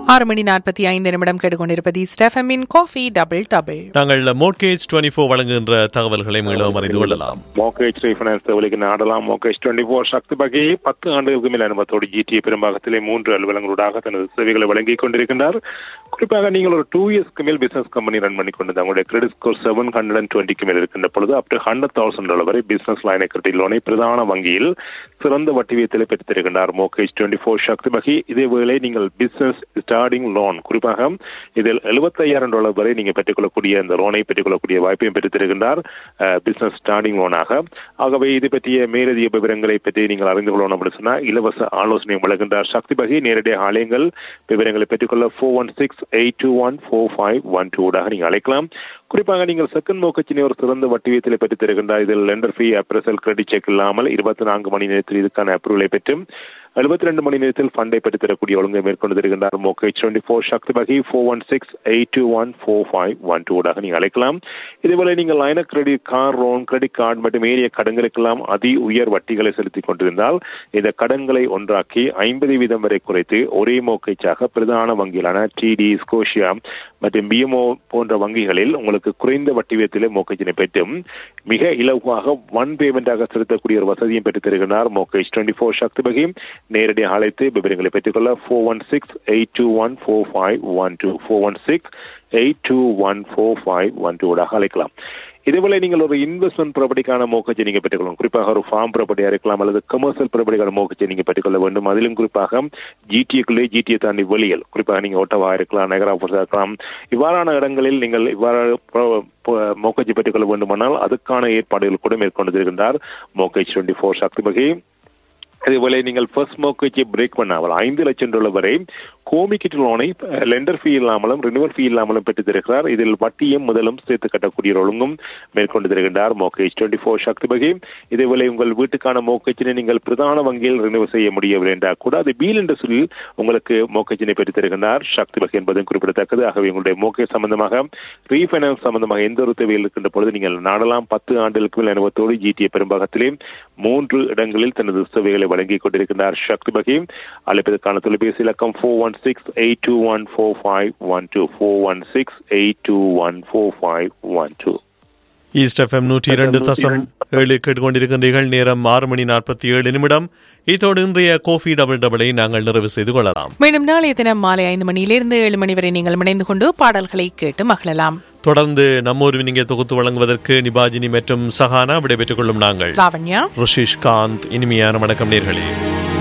ஆறு மணி நாற்பத்தி ஐந்து நிமிடம் கேட்டுக்கொண்டிருப்பது ஸ்டெஃபமின் காஃபி டபுள் டபுள் நாங்கள் மோட்கேஜ் டுவெண்ட்டி ஃபோர் வழங்குகின்ற தகவல்களை மீளவும் அறிந்து கொள்ளலாம் மோகேஜ் ரீஃபைனான்ஸ் தேவலைக்கு நாடலாம் மோகேஜ் டுவெண்ட்டி ஃபோர் சக்தி பகை பத்து ஆண்டுகளுக்கு மேல் அனுபவத்தோடு ஜிடிஏ பெரும்பாகத்திலே மூன்று அலுவலங்களூடாக தனது சேவைகளை வழங்கிக் கொண்டிருக்கின்றார் குறிப்பாக நீங்கள் ஒரு டூ இயர்ஸ்க்கு மேல் பிசினஸ் கம்பெனி ரன் பண்ணி கொண்டு உங்களுடைய credit score seven hundred and டுவெண்ட்டிக்கு மேல் இருக்கின்ற பொழுது up to hundred thousand dollar வரை பிசினஸ் லைனை கிரெடிட் லோனை பிரதான வங்கியில் சிறந்த வட்டி வீதத்தில் பெற்றிருக்கின்றார் மோகேஜ் டுவெண்ட்டி ஃபோர் சக்தி பகை இதேவேளை நீங்கள் பிசினஸ் ஸ்டார்டிங் லோன் குறிப்பாக இதில் எழுபத்தையாயிரம் டாலர் வரை நீங்கள் பெற்றுக்கொள்ளக்கூடிய இந்த லோனை பெற்றுக்கொள்ளக்கூடிய வாய்ப்பையும் பெற்றுத்திருக்கின்றார் பிசினஸ் ஸ்டார்டிங் லோனாக ஆகவே இது பற்றிய மேலதிக விவரங்களை பற்றி நீங்கள் அறிந்து கொள்ளணும் அப்படின்னு சொன்னால் இலவச ஆலோசனை வழங்குகின்றார் சக்தி பகை நேரடியாக ஆலயங்கள் விவரங்களை பெற்றுக்கொள்ள four one six eight two one four five one டூடாக நீங்கள் அழைக்கலாம் குறிப்பாக நீங்கள் செகண்ட் மோக்கச்சினை ஒரு சிறந்த வட்டி வீதத்தில் பெற்று தருகின்றார் இதில் lender fee appraisal credit check இல்லாமல் இருபத்தி நான்கு மணி நேரத்தில் இதுக்கான அப்ரூவலை பெற்று எழுபத்தி ரெண்டு மணி நேரத்தில் ஃபண்டை பெற்று தரக்கூடிய ஒழுங்கை மேற்கொண்டு தருகின்றார் மோகேஜ் டுவெண்ட்டி ஃபோர் சக்தி பகி four one six eight two one four five one டூடாக நீங்கள் அழைக்கலாம் இதேபோல நீங்கள் line credit car loan credit card மற்றும் ஏரிய கடன்களுக்கெல்லாம் அதி உயர் வட்டிகளை செலுத்திக் கொண்டிருந்தால் இந்த கடன்களை ஒன்றாக்கி ஐம்பது வீதம் வரை குறைத்து ஒரே மோக்கேஜாக பிரதான வங்கிகளான டிடி ஸ்கோஷியா மற்றும் பிஎம்ஓ போன்ற வங்கிகளில் உங்களுக்கு குறைந்த வட்டி வீதத்திலே மோக்கேஜினை பெற்றும் மிக இலகுவாக ஒன் பேமெண்டாக செலுத்தக்கூடிய ஒரு வசதியும் பெற்று தருகிறார் மோகேஜ் டுவெண்ட்டி ஃபோர் சக்தி பகி நேரடியாக அழைத்து விவரங்களை பெற்றுக்கொள்ள four one six eight two one four five one two four one six eight two one four five one டூடாக அழைக்கலாம் இதேபோல நீங்கள் ஒரு இன்வெஸ்ட்மெண்ட் ப்ராப்பர்ட்டிக்கான மோக்கச்சை நீங்க பெற்றுக்கொள்ளலாம் குறிப்பாக ஒரு ஃபார்ம் ப்ராப்பர்ட்டியா இருக்கலாம் அல்லது கமர்ஷியல் ப்ராப்பர்ட்டிக்கான மோக்கச்சை நீங்க பெற்றுக்கொள்ள வேண்டும் அதிலும் குறிப்பாக ஜிடிஏக்குள்ளே ஜிடிஏ தாண்டி வெளியில் குறிப்பாக நீங்க ஓட்டவா இருக்கலாம் நகராபுரத்தா இருக்கலாம் இவ்வாறான இடங்களில் நீங்கள் இவ்வாறு மோக்கச்சை பெற்றுக்கொள்ள வேண்டுமானால் அதுக்கான ஏற்பாடுகள் கூட மேற்கொண்டு இருக்கின்றார் மோக்கேஜ் டுவெண்ட்டி ஃபோர் சக்தி வகை அதேபோல நீங்கள் ஃபர்ஸ்ட் மோக்கேஜை பிரேக் பண்ணாமல் ஐந்து லட்சம் டாலர் வரை கோமிக்கிட்டு லோனை லெண்டர் ஃபீ இல்லாமலும் ரினிவல் ஃபீ இல்லாமலும் பெற்று தருகிறார் இதில் வட்டியும் முதலும் சேர்த்து கட்டக்கூடிய ஒழுங்கும் மேற்கொண்டு தருகின்றார் மோக்கேஜ் டுவெண்ட்டி ஃபோர் சக்தி பகை இதேபோல உங்கள் வீட்டுக்கான மோக்கேஜினை நீங்கள் பிரதான வங்கியில் ரினிவல் செய்ய முடியவில்லை என்றால் கூட அது பீல் என்ற சொல்லில் உங்களுக்கு மோக்கேஜினை பெற்று தருகின்றார் சக்தி பகை என்பதும் குறிப்பிடத்தக்கது ஆகவே உங்களுடைய மோக்கேஜ் சம்பந்தமாக ரீஃபைனான்ஸ் சம்பந்தமாக எந்த ஒரு தேவையில் இருக்கின்ற பொழுது நீங்கள் நாடலாம் பத்து ஆண்டுகளுக்கு மேல் அனுபவத்தோடு ஜிடிஏ பெரும்பாகத்திலே மூன்று இடங்களில் தனது சேவைகளை வழங்கிக் கொண்டிருக்கிறார் சக்தி பகி அழைப்பதற்கான தொலைபேசி இலக்கம் four one six eight two one four five one two four one six eight two one four five one two east FM நூற்றி இரண்டு தசம் ஏழு கேட்டுக்கொண்டிருக்கின்றீர்கள் நேரம் ஆறு மணி நாற்பத்தி ஏழு நிமிடம் இதோடு இன்றைய கோஃபி டபுள் டபுளை நாங்கள் நிறைவு செய்து கொள்ளலாம் மீண்டும் நாளைய தினம் மாலை ஐந்து மணியிலிருந்து ஏழு மணி வரை நீங்கள் இணைந்து கொண்டு பாடல்களை கேட்டு மகிழலாம் தொடர்ந்து நம்மூர் நீங்க தொகுத்து வழங்குவதற்கு நிபாஜினி மற்றும் சஹானா விடைபெற்றுக் கொள்ளும் நாங்கள் லாவண்யா ருஷிஷ் காந்த் இனிமையான வணக்கம் நேர்களே